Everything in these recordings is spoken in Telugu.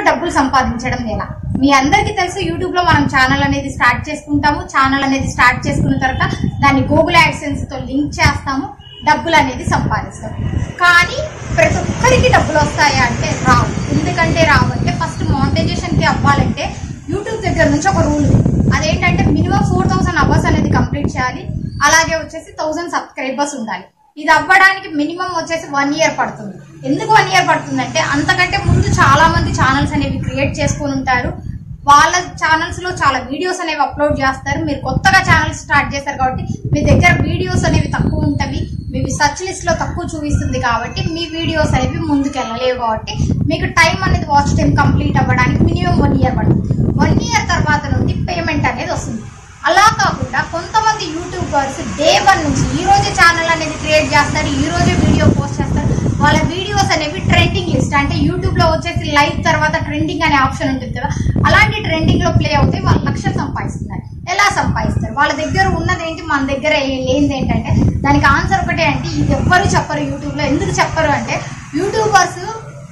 డబ్బులు సంపాదించడం ఎలా మీ అందరికీ తెలుసు యూట్యూబ్ లో మనం ఛానల్ అనేది స్టార్ట్ చేసుకుంటాము ఛానల్ అనేది స్టార్ట్ చేసుకున్న తర్వాత దాన్ని గూగుల్ యాడ్సెన్స్ తో లింక్ చేస్తాము డబ్బులు అనేది సంపాదిస్తాం కానీ ప్రతి ఒక్కరికి డబ్బులు వస్తాయా అంటే రావు ఎందుకంటే రావు అంటే ఫస్ట్ మానిటైజేషన్ కి అవ్వాలంటే యూట్యూబ్ దగ్గర నుంచి ఒక రూల్ ఉంది అదేంటంటే మినిమం ఫోర్ థౌసండ్ అవర్స్ అనేది కంప్లీట్ చేయాలి అలాగే వచ్చేసి థౌసండ్ సబ్స్క్రైబర్స్ ఉండాలి ఇది అవ్వడానికి మినిమం వచ్చేసి వన్ ఇయర్ పడుతుంది ఎందుకు వన్ ఇయర్ పడుతుందంటే అంతకంటే ముందు చాలా మంది ఛానల్స్ అనేవి క్రియేట్ చేసుకొని ఉంటారు వాళ్ళ ఛానల్స్ లో చాలా వీడియోస్ అనేవి అప్లోడ్ చేస్తారు మీరు కొత్తగా ఛానల్ స్టార్ట్ చేస్తారు కాబట్టి మీ దగ్గర వీడియోస్ అనేవి తక్కువ ఉంటవి మీ సర్చ్ లిస్ట్ లో తక్కువ చూపిస్తుంది కాబట్టి మీ వీడియోస్ అనేవి ముందుకు వెళ్ళలేవు కాబట్టి మీకు టైం అనేది వాచ్ టైం కంప్లీట్ అవ్వడానికి మినిమం వన్ ఇయర్ పడుతుంది వన్ ఇయర్ తర్వాత నుండి పేమెంట్ అనేది వస్తుంది అలా కాకుండా కొంతమంది యూట్యూబర్స్ డే వన్ నుంచి ఈ రోజే ఛానల్ అనేది క్రియేట్ చేస్తారు ఈ రోజే వీడియో పోస్ట్ చేస్తారు వాళ్ళ వీడియోస్ అనేవి ట్రెండింగ్ లిస్ట్ అంటే యూట్యూబ్ లో వచ్చేసి లైవ్ తర్వాత ట్రెండింగ్ అనే ఆప్షన్ ఉంటుంది కదా అలాంటి ట్రెండింగ్ లో ప్లే అవుతాయి వాళ్ళు లక్షలు సంపాదిస్తున్నారు ఎలా సంపాదిస్తారు వాళ్ళ దగ్గర ఉన్నది ఏంటి మన దగ్గర ఏ- లేనిది ఏంటంటే దానికి ఆన్సర్ ఒకటే అంటే ఇది ఎవ్వరు చెప్పరు యూట్యూబ్ లో ఎందుకు చెప్పరు అంటే యూట్యూబర్స్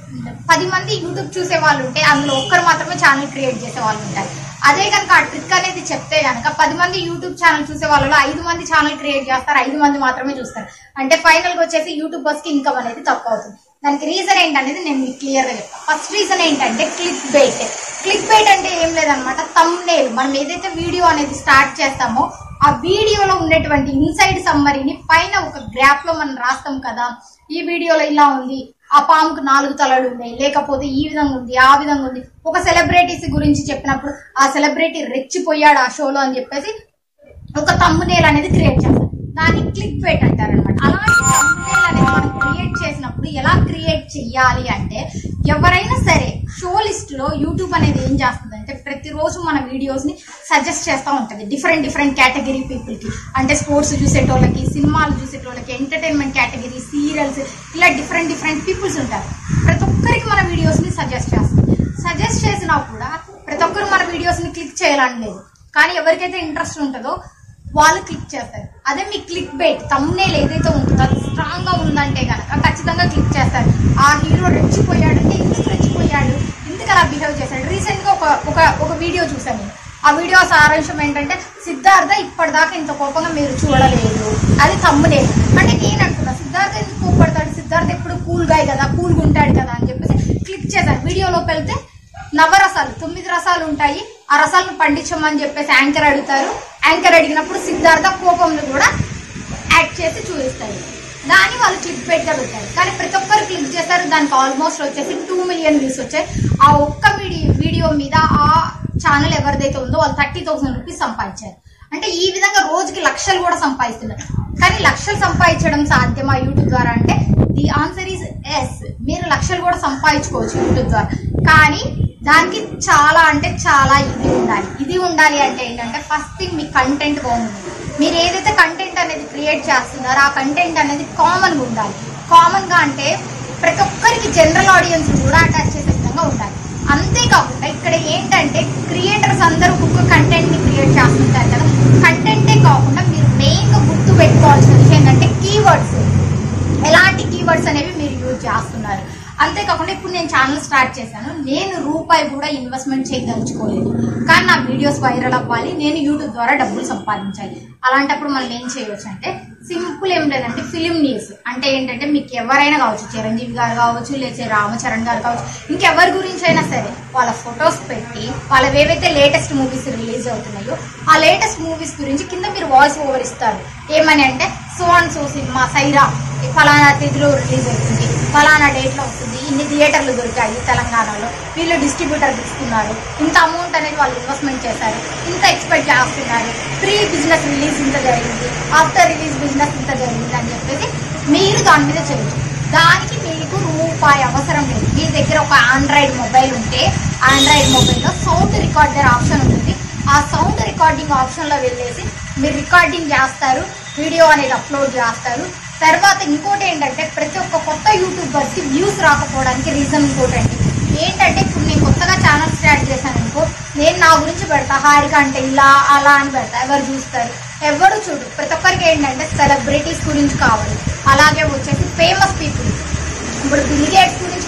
పది మంది యూట్యూబ్ చూసే వాళ్ళు ఉంటే అందులో ఒక్కరు మాత్రమే ఛానల్ క్రియేట్ చేసే వాళ్ళు ఉంటారు అదే కనుక ఆ ట్రిక్ అనేది చెప్తే కనుక పది మంది యూట్యూబ్ ఛానల్ చూసే వాళ్ళలో ఐదు మంది ఛానల్ క్రియేట్ చేస్తారు ఐదు మంది మాత్రమే చూస్తారు అంటే ఫైనల్ గా వచ్చేసి యూట్యూబర్స్ కి ఇన్కమ్ అనేది తక్కువ అవుతుంది దానికి రీజన్ ఏంటనేది నేను మీకు క్లియర్ గా చెప్తాను ఫస్ట్ రీజన్ ఏంటంటే క్లిక్ బైట్ క్లిక్ బైట్ అంటే ఏం లేదనమాట తమ్నేల్ మనం ఏదైతే వీడియో అనేది స్టార్ట్ చేస్తామో ఆ వీడియోలో ఉన్నటువంటి ఇన్సైడ్ సమ్మరీని పైన ఒక గ్రాఫ్ లో మనం రాస్తాం కదా ఈ వీడియోలో ఇలా ఉంది ఆ పాముకు నాలుగు తలలు ఉన్నాయి లేకపోతే ఈ విధంగా ఉంది ఆ విధంగా ఉంది ఒక సెలబ్రిటీస్ గురించి చెప్పినప్పుడు ఆ సెలబ్రిటీ రెచ్చిపోయాడు ఆ షోలో అని చెప్పేసి ఒక తమ్మునేల్ అనేది క్రియేట్ చేస్తాం దాన్ని క్లిక్ బెట్ అంటారు అనమాట అలాంటి తమ్మునేల్ అనేది మనం క్రియేట్ చేసినప్పుడు ఎలా క్రియేట్ చెయ్యాలి అంటే ఎవరైనా సరే షో లిస్ట్ లో యూట్యూబ్ అనేది ఏం చేస్తుంది అంటే ప్రతిరోజు మన వీడియోస్ ని సజెస్ట్ చేస్తూ ఉంటది డిఫరెంట్ డిఫరెంట్ కేటగిరీ పీపుల్ కి అంటే స్పోర్ట్స్ చూసేటోళ్ళకి సినిమాలు చూసేటోళ్ళకి ఎంటర్టైన్మెంట్ కేటగిరీ సీరియల్స్ ఇలా డిఫరెంట్ డిఫరెంట్ పీపుల్స్ ఉంటారు ప్రతి ఒక్కరికి మన వీడియోస్ ని సజెస్ట్ చేస్తుంది సజెస్ట్ చేసినా కూడా ప్రతి ఒక్కరు మన వీడియోస్ ని క్లిక్ చేయాలని లేదు కానీ ఎవరికైతే ఇంట్రెస్ట్ ఉంటుందో వాళ్ళు క్లిక్ చేస్తారు అదే మీ క్లిక్ బెట్ తమ్నేల్ ఏదైతే ఉంటుందో అది స్ట్రాంగ్ గా ఉందంటే కనుక ఖచ్చితంగా క్లిక్ చేస్తారు ఆ హీరో రెచ్చిపోయాడు అంటే ఎందుకు రెచ్చిపోయాడు ఎందుకు అలా బిహేవ్ చేశాడు రీసెంట్ గా ఒక ఒక ఒక వీడియో చూసాను నేను ఆ వీడియో సారాంశం ఏంటంటే సిద్ధార్థ ఇప్పటిదాకా ఇంత కోపంగా మీరు చూడలేదు అది తమ్మునే అంటే నేను అంటున్నా సిద్ధార్థ ఎందుకు కోపడతాడు సిద్ధార్థ ఎప్పుడు కూల్ గాయ్ కదా కూల్గా ఉంటాడు కదా అని చెప్పేసి క్లిక్ చేశాను వీడియోలోకి వెళ్తే నవరసాలు తొమ్మిది రసాలు ఉంటాయి ఆ రసాలను పండించమని చెప్పేసి యాంకర్ అడుగుతారు యాంకర్ అడిగినప్పుడు సిద్ధార్థ కోపంలో కూడా యాడ్ చేసి చూపిస్తాడు దాన్ని వాళ్ళు క్లిక్ గా పెట్టారు కానీ ప్రతి ఒక్కరు క్లిక్ చేస్తారు దానికి ఆల్మోస్ట్ వచ్చేసి టూ మిలియన్ వ్యూస్ వచ్చాయి ఆ ఒక్క వీడియో వీడియో మీద ఆ ఛానల్ ఎవరిదైతే ఉందో వాళ్ళు థర్టీ థౌసండ్ రూపీస్ సంపాదించారు అంటే ఈ విధంగా రోజుకి లక్షలు కూడా సంపాదిస్తున్నారు కానీ లక్షలు సంపాదించడం సాధ్యమా యూట్యూబ్ ద్వారా అంటే ది ఆన్సర్ ఈస్ ఎస్ మీరు లక్షలు కూడా సంపాదించుకోవచ్చు యూట్యూబ్ ద్వారా కానీ దానికి చాలా అంటే చాలా ఇది ఉండాలి ఇది ఉండాలి అంటే ఏంటంటే ఫస్ట్ థింగ్ మీ కంటెంట్ బాగుంది మీరు ఏదైతే కంటెంట్ అనేది క్రియేట్ చేస్తున్నారో ఆ కంటెంట్ అనేది కామన్గా ఉండాలి కామన్గా అంటే ప్రతి ఒక్కరికి జనరల్ ఆడియన్స్ కూడా అటాచ్ చేసే విధంగా ఉండాలి అంతేకాకుండా ఇక్కడ ఏంటంటే క్రియేటర్స్ అందరూ ఒక్కొక్క కంటెంట్ ని క్రియేట్ చేస్తుంటారు కదా కంటెంటే కాకుండా మీరు మెయిన్ గా గుర్తు పెట్టుకోవాల్సిన విషయం ఏంటంటే కీవర్డ్స్ ఎలాంటి కీవర్డ్స్ అనేవి మీరు యూజ్ చేస్తున్నారు అంతేకాకుండా ఇప్పుడు నేను ఛానల్ స్టార్ట్ చేశాను నేను రూపాయి కూడా ఇన్వెస్ట్మెంట్ చేయదలుచుకోలేదు కానీ నా వీడియోస్ వైరల్ అవ్వాలి నేను యూట్యూబ్ ద్వారా డబ్బులు సంపాదించాలి అలాంటప్పుడు మనం ఏం చేయవచ్చు అంటే సింపుల్ ఏం లేదంటే ఫిలిం న్యూస్ అంటే ఏంటంటే మీకు ఎవరైనా కావచ్చు చిరంజీవి గారు కావచ్చు లేకపోతే రామచరణ్ గారు కావచ్చు ఇంకెవరి గురించి అయినా సరే వాళ్ళ ఫొటోస్ పెట్టి వాళ్ళవి ఏవైతే లేటెస్ట్ మూవీస్ రిలీజ్ అవుతున్నాయో ఆ లేటెస్ట్ మూవీస్ గురించి కింద మీరు వాయిస్ ఓవర్ ఇస్తారు ఏమని అంటే so and so cinema Sye Raa ఫలానా తేదీలో రిలీజ్ అవుతుంది ఫలానా డేట్లో వస్తుంది ఇన్ని థియేటర్లు దొరికాయి తెలంగాణలో వీళ్ళు డిస్ట్రిబ్యూటర్ తీసుకున్నారు ఇంత అమౌంట్ అనేది వాళ్ళు ఇన్వెస్ట్మెంట్ చేశారు ఇంత ఎక్స్పెక్ట్ చేస్తున్నారు ప్రీ బిజినెస్ రిలీజ్ ఇంత జరిగింది ఆఫ్టర్ రిలీజ్ బిజినెస్ ఇంత జరిగింది అని చెప్పేసి మీరు దాని మీద చేయొచ్చు దానికి మీకు రూపాయి అవసరం లేదు మీ దగ్గర ఒక ఆండ్రాయిడ్ మొబైల్ ఉంటే ఆండ్రాయిడ్ మొబైల్లో సౌండ్ రికార్డర్ ఆప్షన్ ఉంటుంది ఆ సౌండ్ రికార్డింగ్ ఆప్షన్లో వెళ్ళేసి మీరు రికార్డింగ్ చేస్తారు వీడియో అనేది అప్లోడ్ చేస్తారు తర్వాత ఇంకోటి ఏంటంటే ప్రతి ఒక్క కొత్త యూట్యూబర్స్కి వ్యూస్ రాకపోవడానికి రీజన్ ఇంకోటి అండి ఏంటంటే ఇప్పుడు నేను కొత్తగా ఛానల్ స్టార్ట్ చేశాను అనుకో నేను నా గురించి పెడతా హారిక అంటే ఇలా అలా అని పెడతా ఎవరు చూస్తారు ఎవరు చూడు ప్రతి ఒక్కరికి ఏంటంటే సెలబ్రిటీస్ గురించి కావాలి అలాగే వచ్చేసి ఫేమస్ పీపుల్ ఇప్పుడు బిల్ గేట్స్ గురించి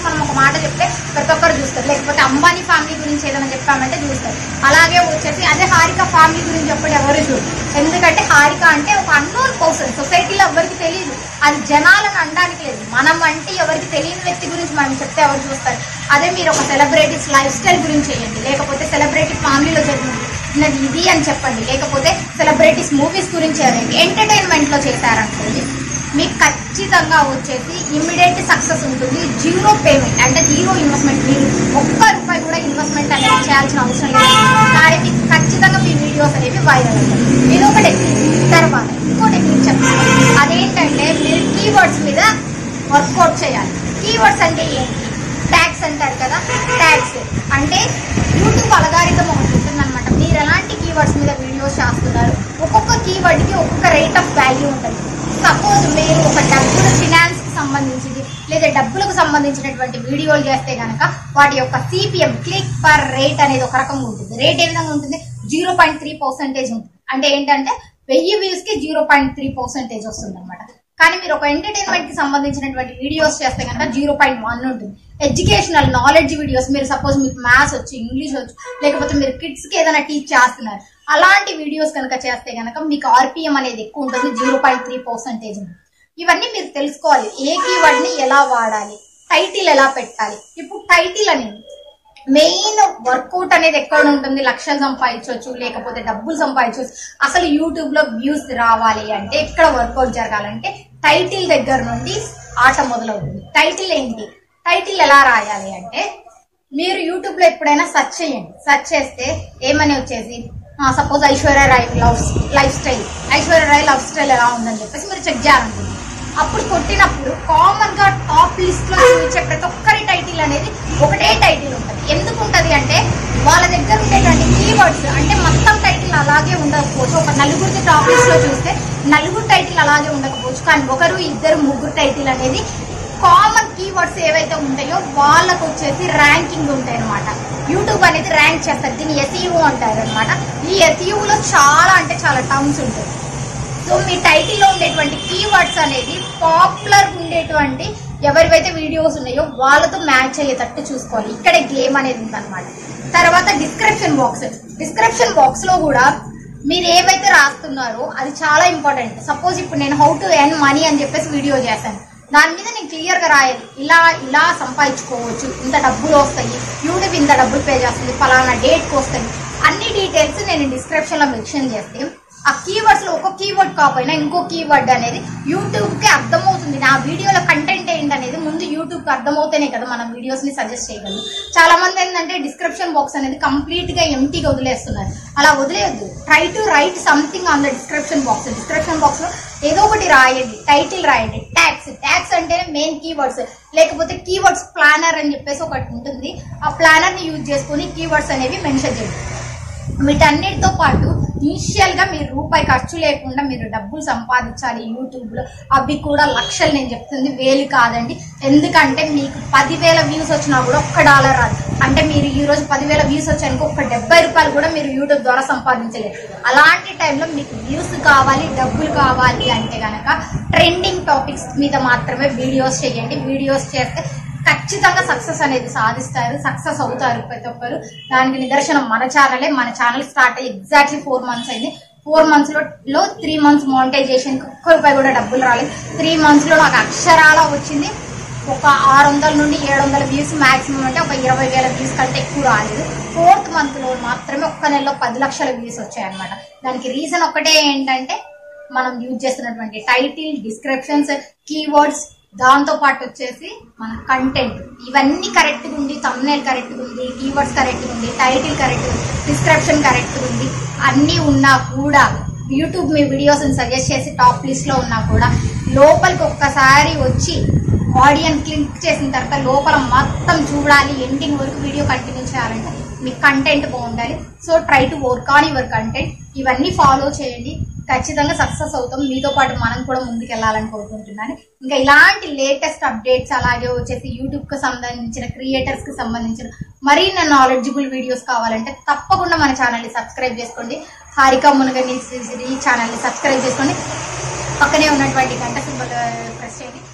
మనం ఒక మాట చెప్తే ప్రతి ఒక్కరు చూస్తారు లేకపోతే అంబానీ ఫ్యామిలీ గురించి ఏదైనా చెప్పామంటే చూస్తారు అలాగే వచ్చేసి అదే హారిక ఫ్యామిలీ గురించి చెప్పడం ఎవరు చూడరు ఎందుకంటే హారిక అంటే ఒక అన్నోన్ పర్సన్ సొసైటీలో ఎవరికి తెలియదు అది జనాలను అనడానికి లేదు మనం అంటే ఎవరికి తెలియని వ్యక్తి గురించి మనం చెప్తే ఎవరు చూస్తారు అదే మీరు ఒక సెలబ్రిటీస్ లైఫ్ స్టైల్ గురించి చేయండి లేకపోతే సెలబ్రిటీ ఫ్యామిలీలో జరిగింది ఉన్నది ఇది అని చెప్పండి లేకపోతే సెలబ్రిటీస్ మూవీస్ గురించి చేయండి ఎంటర్టైన్మెంట్లో చేశారనుకోండి మీకు ఖచ్చితంగా వచ్చేసి ఇమ్మీడియట్ సక్సెస్ ఉంటుంది జీరో పేమెంట్ అంటే జీరో ఇన్వెస్ట్మెంట్ మీరు ఒక్క రూపాయి కూడా ఇన్వెస్ట్మెంట్ అనేది చేయాల్సిన అవసరం లేదు కానీ మీకు ఖచ్చితంగా మీ వీడియోస్ అనేవి వైరల్ అవుతాయి ఇది ఒక టెక్నిక్ తర్వాత ఇంకో టెక్నిక్ చెప్తాను అదేంటంటే మీరు కీవర్డ్స్ మీద వర్కౌట్ చేయాలి కీవర్డ్స్ అంటే ఏంటి ట్యాక్స్ అంటారు కదా ట్యాక్స్ అంటే యూట్యూబ్ అలగారితం ఒకటి ఉంటుందన్నమాట మీరు ఎలాంటి కీవర్డ్స్ మీద వీడియోస్ చేస్తున్నారు ఒక్కొక్క కీవర్డ్కి ఒక్కొక్క రేట్ ఆఫ్ వాల్యూ ఉంటుంది సపోజ్ మీరు ఒక డబ్బులు ఫినాన్స్ కి సంబంధించింది లేదా డబ్బులకు సంబంధించినటువంటి వీడియోలు చేస్తే కనుక వాటి యొక్క సిపిఎం క్లిక్ పర్ రేట్ అనేది ఒక రకంగా ఉంటుంది రేట్ ఏ విధంగా ఉంటుంది జీరో పాయింట్ త్రీ పర్సెంటేజ్ ఉంటుంది అంటే ఏంటంటే వెయ్యి వ్యూస్ కి జీరో పాయింట్ త్రీ పర్సెంటేజ్ వస్తుంది అనమాట కానీ మీరు ఒక ఎంటర్టైన్మెంట్ కి సంబంధించినటువంటి వీడియోస్ చేస్తే కనుక జీరో పాయింట్ వన్ ఉంటుంది ఎడ్యుకేషనల్ నాలెడ్జ్ వీడియోస్ మీరు సపోజ్ మీకు మ్యాథ్స్ వచ్చి ఇంగ్లీష్ వచ్చు లేకపోతే మీరు కిడ్స్ కి ఏదైనా టీచ్ చేస్తున్నారు అలాంటి వీడియోస్ కనుక చేస్తే కనుక మీకు ఆర్పిఎం అనేది ఎక్కువ ఉంటుంది జీరో పాయింట్ త్రీ పర్సెంటేజ్ ఇవన్నీ మీరు తెలుసుకోవాలి ఏ కీవర్డ్ ని ఎలా వాడాలి టైటిల్ ఎలా పెట్టాలి ఇప్పుడు టైటిల్ అనేది మెయిన్ వర్కౌట్ అనేది ఎక్కడ ఉంటుంది లక్షలు సంపాదించవచ్చు లేకపోతే డబ్బులు సంపాదించవచ్చు అసలు యూట్యూబ్ లో వ్యూస్ రావాలి అంటే ఎక్కడ వర్కౌట్ జరగాలంటే టైటిల్ దగ్గర నుండి ఆట మొదలవుతుంది టైటిల్ ఏంటి టైటిల్ ఎలా రాయాలి అంటే మీరు యూట్యూబ్ లో ఎప్పుడైనా సెర్చ్ చేయండి సెర్చ్ చేస్తే ఏమని వచ్చేసి suppose Aishwarya Rai love life style Aishwarya Rai love style ఎలా ఉందని చెప్పేసి మీరు చెక్ చేయాలనుకుంటుంది అప్పుడు కొట్టినప్పుడు కామన్ గా టాప్ లిస్ట్ లో చూపించే ప్రతి ఒక్కరి టైటిల్ అనేది ఒకటే టైటిల్ ఉంటుంది ఎందుకు ఉంటది అంటే వాళ్ళ దగ్గర ఉండేటువంటి కీవర్డ్స్ అంటే మొత్తం టైటిల్ అలాగే ఉండకపోవచ్చు ఒక నలుగురిది టాప్ లిస్ట్ లో చూస్తే నలుగురు టైటిల్ అలాగే ఉండకపోవచ్చు కానీ ఒకరు ఇద్దరు ముగ్గురు టైటిల్ అనేది కామన్ కీవర్డ్స్ ఏవైతే ఉంటాయో వాళ్ళకు వచ్చేసి ర్యాంకింగ్ ఉంటాయి అనమాట యూట్యూబ్ అనేది ర్యాంక్ చేస్తారు దీన్ని ఎస్ఈఓ అంటారు అనమాట ఈ SEO లో చాలా అంటే చాలా టర్మ్స్ ఉంటాయి సో మీ టైటిల్లో ఉండేటువంటి కీవర్డ్స్ అనేది పాపులర్ ఉండేటువంటి ఎవరివైతే వీడియోస్ ఉన్నాయో వాళ్ళతో మ్యాచ్ అయ్యేటట్టు చూసుకోవాలి ఇక్కడే గేమ్ అనేది ఉందన్నమాట తర్వాత డిస్క్రిప్షన్ బాక్స్ డిస్క్రిప్షన్ బాక్స్ లో కూడా మీరు ఏవైతే రాస్తున్నారో అది చాలా ఇంపార్టెంట్ సపోజ్ ఇప్పుడు నేను హౌ టు ఎర్న్ మనీ అని చెప్పేసి వీడియో చేశాను దాని మీద నేను క్లియర్ గా రాయాలి ఇలా ఇలా సంపాదించుకోవచ్చు ఇంత డబ్బులు వస్తాయి యూట్యూబ్ ఇంత డబ్బులు పే చేస్తుంది ఫలానా డేట్కి వస్తాయి అన్ని డీటెయిల్స్ నేను డిస్క్రిప్షన్ లో మెన్షన్ చేస్తే ఆ కీవర్డ్స్ లో ఒక కీవర్డ్ కాకపోయినా ఇంకో కీవర్డ్ అనేది యూట్యూబ్ కి అర్థమవుతుంది నా వీడియోలో కంటెంట్ ఏంటి అనేది ముందు యూట్యూబ్ కి అర్థమవుతేనే కదా మనం వీడియోస్ ని సజెస్ట్ చేయగలం చాలా మంది ఏంటంటే డిస్క్రిప్షన్ బాక్స్ అనేది కంప్లీట్ గా ఎంటీగా వదిలేస్తున్నారు అలా వదిలేయద్దు try to write something on the description box description box లో ఏదో ఒకటి రాయండి టైటిల్ రాయండి ట్యాక్స్ ట్యాక్స్ అంటేనే మెయిన్ కీవర్డ్స్ లేకపోతే కీవర్డ్స్ ప్లానర్ అని చెప్పేసి ఒకటి ఉంటుంది ఆ ప్లానర్ ని యూజ్ చేసుకుని కీవర్డ్స్ అనేవి మెన్షన్ చేయండి వీటన్నిటితో పాటు ఇనిషియల్ గా మీరు రూపాయి ఖర్చు లేకుండా మీరు డబ్బులు సంపాదించాలి యూట్యూబ్ లో అవి కూడా లక్షలు నేను చెప్తుంది వేలు కాదండి ఎందుకంటే మీకు పదివేల వ్యూస్ వచ్చినా కూడా ఒక్క డాలర్ రాదు అంటే మీరు ఈ రోజు పదివేల వ్యూస్ వచ్చాయనుకో ఒక డెబ్బై రూపాయలు కూడా మీరు యూట్యూబ్ ద్వారా సంపాదించలేరు అలాంటి టైంలో మీకు వ్యూస్ కావాలి డబ్బులు కావాలి అంటే గనక ట్రెండింగ్ టాపిక్స్ మీద మాత్రమే వీడియోస్ చేయండి వీడియోస్ చేస్తే ఖచ్చితంగా సక్సెస్ అనేది సాధిస్తారు సక్సెస్ అవుతారు ప్రతి ఒక్కరు దానికి నిదర్శనం మన ఛానలే మన ఛానల్ స్టార్ట్ అయ్యి ఎగ్జాక్ట్లీ ఫోర్ మంత్స్ అయింది ఫోర్ మంత్స్ లో లో త్రీ మంత్స్ మానిటైజేషన్ ఒక్క రూపాయి కూడా డబ్బులు రాలేదు త్రీ మంత్స్ లో నాకు అక్షరాల వచ్చింది ఒక ఆరు వందల నుండి ఏడు వందల వ్యూస్ మాక్సిమం అంటే ఒక ఇరవై వేల వ్యూస్ కంటే ఎక్కువ రాలేదు ఫోర్త్ మంత్ లో మాత్రమే ఒక్క నెలలో పది లక్షల వ్యూస్ వచ్చాయన్నమాట దానికి రీజన్ ఒకటే ఏంటంటే మనం యూజ్ చేస్తున్నటువంటి టైటిల్ డిస్క్రిప్షన్స్ కీవర్డ్స్ దాంతో పాటు వచ్చేసి మన కంటెంట్ ఇవన్నీ కరెక్ట్ గా ఉంది తమ్నేల్ కరెక్ట్ గా ఉంది కీవర్డ్స్ కరెక్ట్ గా ఉంది టైటిల్ కరెక్ట్ డిస్క్రిప్షన్ కరెక్ట్ గా ఉంది అన్నీ ఉన్నా కూడా యూట్యూబ్ మీ వీడియోస్ సజెస్ట్ చేసి టాప్ లిస్ట్ లో ఉన్నా కూడా లోపలికి ఒక్కసారి వచ్చి ఆడియన్ క్లిక్ చేసిన తర్వాత లోపల మొత్తం చూడాలి ఎండింగ్ వరకు వీడియో కంటిన్యూ చేయాలంటే మీ కంటెంట్ బాగుండాలి so try to work on your content ఇవన్నీ ఫాలో చేయండి ఖచ్చితంగా సక్సెస్ అవుతాం మీతో పాటు మనం కూడా ముందుకు వెళ్ళాలని కోరుకుంటున్నాను ఇంకా ఇలాంటి లేటెస్ట్ అప్డేట్స్ అలాగే వచ్చేసి యూట్యూబ్ కి సంబంధించిన క్రియేటర్స్ కి సంబంధించిన మరిన్ని నాలెడ్జబుల్ వీడియోస్ కావాలంటే తప్పకుండా మన ఛానల్ ని సబ్స్క్రైబ్ చేసుకోండి హారిక మునగని ఈ ఛానల్ ని సబ్స్క్రైబ్ చేసుకోండి పక్కనే ఉన్నటువంటి గంట సింబల్ ప్రెస్ చేయండి